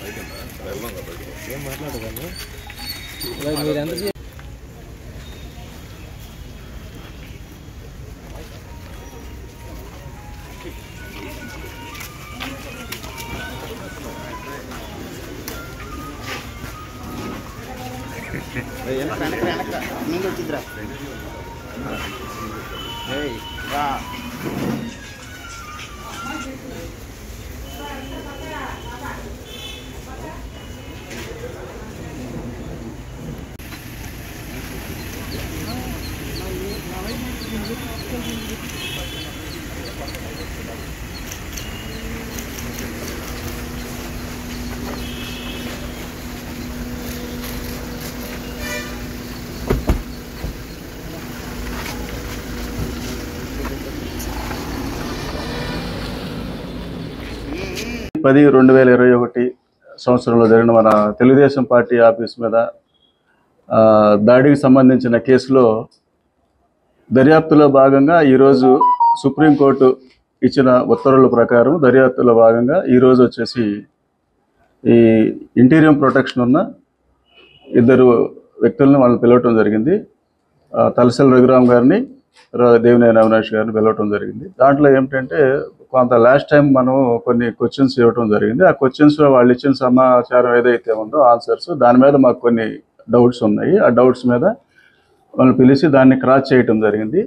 ఏం మాట్లాడదాము మీరు ఎంత వెనక వెనక వెనక ముందు వచ్చిద్దిరా ఏయ్ రా పది రెండు వేల ఇరవై ఒకటి సంవత్సరంలో జరిగిన మన తెలుగుదేశం పార్టీ ఆఫీస్ మీద ఆ, దాడికి సంబంధించిన కేసులో దర్యాప్తులో భాగంగా ఈరోజు సుప్రీంకోర్టు ఇచ్చిన ఉత్తర్వుల ప్రకారం దర్యాప్తులో భాగంగా ఈరోజు వచ్చేసి ఈ ఇంటీరియం ప్రొటెక్షన్ ఉన్న ఇద్దరు వ్యక్తులను వాళ్ళని పిలవటం జరిగింది ఆ, తలసల రఘురామ్ గారిని ర- దేవినేని అవినాష్ గారిని పిలవటం జరిగింది దాంట్లో ఏమిటంటే కొంత లాస్ట్ టైం మనం కొన్ని క్వశ్చన్స్ ఇవ్వటం జరిగింది ఆ క్వశ్చన్స్ వాళ్ళు ఇచ్చిన సమాచారం ఏదైతే ఉందో ఆన్సర్స్ దాని మీద మాకు కొన్ని డౌట్స్ ఉన్నాయి ఆ డౌట్స్ మీద వాళ్ళని పిలిచి దాన్ని క్రాస్ చేయటం జరిగింది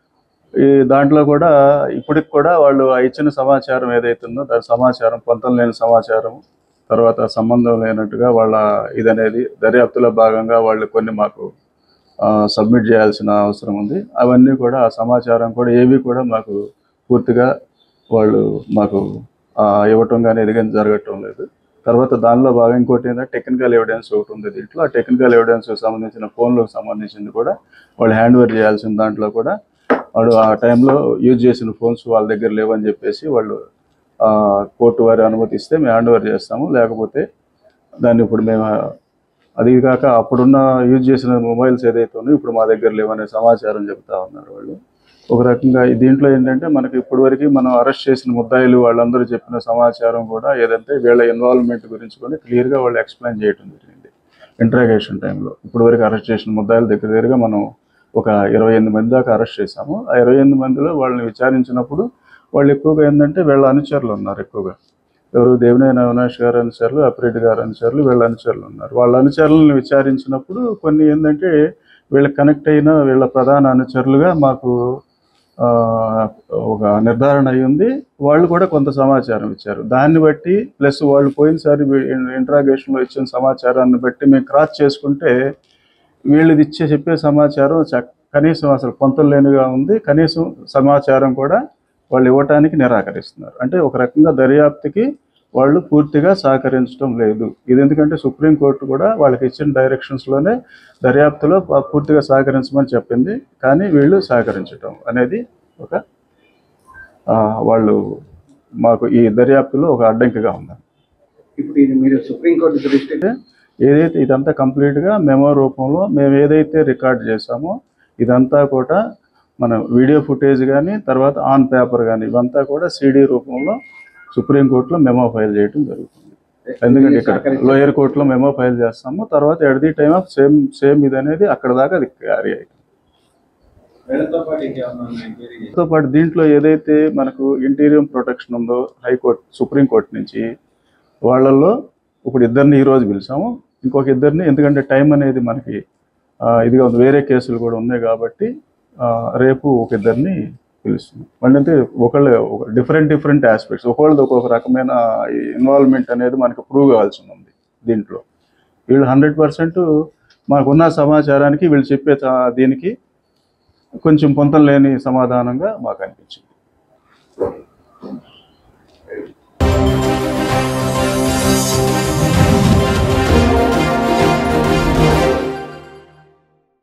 ఈ దాంట్లో కూడా ఇప్పటికి కూడా వాళ్ళు ఆ ఇచ్చిన సమాచారం ఏదైతే ఉందో దాని సమాచారం పొంతం లేని సమాచారం తర్వాత సంబంధం లేనట్టుగా వాళ్ళ ఇదనేది దర్యాప్తులో భాగంగా వాళ్ళు కొన్ని మాకు సబ్మిట్ చేయాల్సిన అవసరం ఉంది అవన్నీ కూడా ఆ సమాచారం కూడా ఏవి కూడా మాకు పూర్తిగా వాళ్ళు మాకు ఆ, ఇవ్వటం కానీ ఇది కానీ జరగటం లేదు తర్వాత దానిలో భాగం ఇంకోటి ఏంటంటే టెక్నికల్ ఎవిడెన్స్ ఒకటి ఉంది దీంట్లో ఆ టెక్నికల్ ఎవిడెన్స్ సంబంధించిన ఫోన్లకు సంబంధించింది కూడా వాళ్ళు హ్యాండ్ ఓవర్ చేయాల్సిన దాంట్లో కూడా వాడు ఆ టైంలో యూజ్ చేసిన ఫోన్స్ వాళ్ళ దగ్గర లేవని చెప్పేసి వాళ్ళు ఆ, కోర్టు వారి అనుమతిస్తే మేము హ్యాండ్ ఓవర్ చేస్తాము లేకపోతే దాన్ని ఇప్పుడు మేము అది కాక అప్పుడున్న యూజ్ చేసిన మొబైల్స్ ఏదైతే ఉన్నాయో ఇప్పుడు మా దగ్గర లేవనే సమాచారం చెప్తా ఉన్నారు వాళ్ళు ఒక రకంగా ఈ దీంట్లో ఏంటంటే మనకి ఇప్పటివరకు మనం అరెస్ట్ చేసిన ముద్దాయిలు వాళ్ళందరూ చెప్పిన సమాచారం కూడా ఏదంటే వీళ్ళ ఇన్వాల్వ్మెంట్ గురించి కూడా క్లియర్గా వాళ్ళు ఎక్స్ప్లెయిన్ చేయడం జరిగింది ఇంట్రాగేషన్ టైంలో ఇప్పటివరకు అరెస్ట్ చేసిన ముద్దాయిల దగ్గర దగ్గరగా మనం ఒక ఇరవై ఎనిమిది మంది దాకా అరెస్ట్ చేశాము ఆ ఇరవై ఎనిమిది మందిలో వాళ్ళని విచారించినప్పుడు వాళ్ళు ఎక్కువగా ఏంటంటే వీళ్ళ అనుచరులు ఉన్నారు ఎక్కువగా ఎవరు దేవినేని అవినాష్ గారు అనుచరులు అప్పిరెడ్డి గారు అనుచరులు వీళ్ళ అనుచరులు ఉన్నారు వాళ్ళ అనుచరులను విచారించినప్పుడు కొన్ని ఏంటంటే వీళ్ళకి కనెక్ట్ అయిన వీళ్ళ ప్రధాన అనుచరులుగా మాకు ఆ, ఒక నిర్ధారణ అయి ఉంది వాళ్ళు కూడా కొంత సమాచారం ఇచ్చారు దాన్ని బట్టి ప్లస్ వాళ్ళు పోయినసారి ఇంట్రాగేషన్లో ఇచ్చిన సమాచారాన్ని బట్టి మేము క్రాస్ చేసుకుంటే వీళ్ళది ఇచ్చే చెప్పే సమాచారం చ- కనీసం అసలు పొంతం లేనిగా ఉంది కనీసం సమాచారం కూడా వాళ్ళు ఇవ్వటానికి నిరాకరిస్తున్నారు అంటే ఒక రకంగా దర్యాప్తుకి వాళ్ళు పూర్తిగా సహకరించడం లేదు ఇది ఎందుకంటే సుప్రీంకోర్టు కూడా వాళ్ళకి ఇచ్చిన డైరెక్షన్స్లోనే దర్యాప్తులో ప- పూర్తిగా సహకరించమని చెప్పింది కానీ వీళ్ళు సహకరించటం అనేది ఒక ఆ, వాళ్ళు మాకు ఈ దర్యాప్తులో ఒక అడ్డంకిగా ఉంది ఇప్పుడు ఇది మీరు సుప్రీంకోర్టు దృష్టికి ఏదైతే ఇదంతా కంప్లీట్గా మెమో రూపంలో మేము ఏదైతే రికార్డ్ చేసామో ఇదంతా కూడా మన వీడియో ఫుటేజ్ కానీ తర్వాత ఆన్ పేపర్ కానీ ఇవంతా కూడా సిడి రూపంలో సుప్రీంకోర్టులో మెమో ఫైల్ చేయడం జరుగుతుంది ఎందుకంటే ఇక్కడ లోయర్ కోర్టులో మెమో ఫైల్ చేస్తాము తర్వాత at the time of same same ఇది అనేది అక్కడ దాకా అది క్యారీ అవుతుంది వీళ్ళతో పాటు ఇంకేమన్నా ఎంక్వైరీ చేసి తో పాటు దీంట్లో ఏదైతే మనకు ఇంటీరియం ప్రొటెక్షన్ ఉందో హైకోర్టు సుప్రీంకోర్టు నుంచి వాళ్ళల్లో ఇప్పుడు ఇద్దరిని ఈ రోజు పిలిచాము ఇంకొక ఇద్దరిని ఎందుకంటే టైం అనేది మనకి ఆ, ఇదిగా ఉంది వేరే కేసులు కూడా ఉన్నాయి కాబట్టి ఆ, రేపు ఒక ఇద్దరిని పిలుస్తున్నాం మళ్ళీ అంటే ఒకళ్ళు ఒక డిఫరెంట్ డిఫరెంట్ ఆస్పెక్ట్స్ ఒకళ్ళది ఒక్కొక్క రకమైన ఇన్వాల్వ్మెంట్ అనేది మనకు ప్రూవ్ కావాల్సి ఉంది దీంట్లో వీళ్ళు హండ్రెడ్ పర్సెంట్ మనకున్న సమాచారానికి వీళ్ళు చెప్పే సా- దీనికి కొంచెం పొంతం లేని సమాధానంగా మాకు అనిపించింది